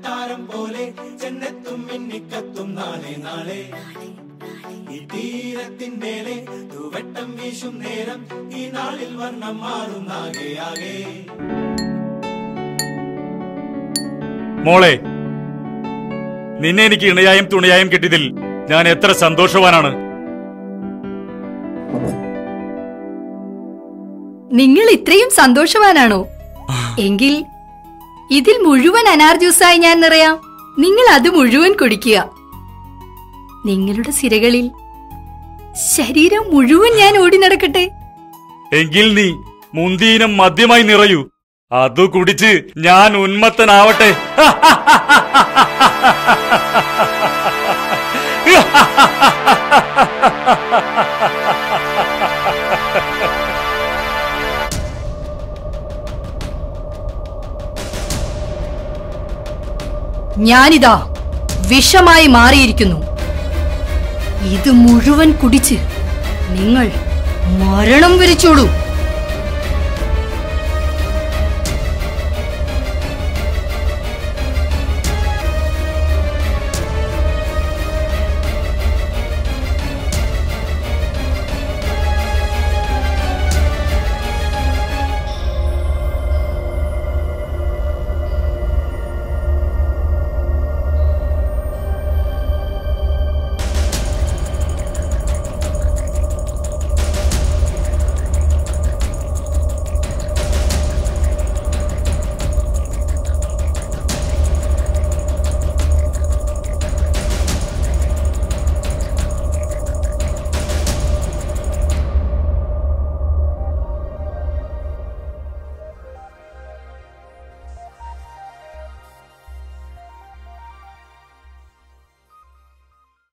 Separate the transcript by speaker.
Speaker 1: കൊട്ടാരം പോലെ ചെന്നെത്തും മിന്നിക്കത്തും നാളെ നാളെ ഈ തീരത്തിന്മേലെ തൂവട്ടം വീശും നേരം ഈ നാളിൽ വർണ്ണം മാറും ആകെ ആകെ
Speaker 2: മോളെ നിന്നെ എനിക്ക് ഇണയായും തുണയായും കിട്ടിയതിൽ ഞാൻ എത്ര സന്തോഷവാനാണ്
Speaker 3: നിങ്ങൾ ഇത്രയും സന്തോഷവാനാണോ എങ്കിൽ ഇതിൽ മുഴുവൻ അനാർ ജ്യൂസായി ഞാൻ നിറയാം നിങ്ങൾ അത് മുഴുവൻ കുടിക്കുക നിങ്ങളുടെ സിരകളിൽ ശരീരം മുഴുവൻ ഞാൻ ഓടി നടക്കട്ടെ
Speaker 2: എങ്കിൽ നീ മുന്തീനം മദ്യമായി നിറയൂ അതു കുടിച്ച് ഞാൻ ഉന്മത്തനാവട്ടെ
Speaker 3: ഞാനിതാ വിഷമായി മാറിയിരിക്കുന്നു ഇത് മുഴുവൻ കുടിച്ച് നിങ്ങൾ മരണം വരിച്ചോളൂ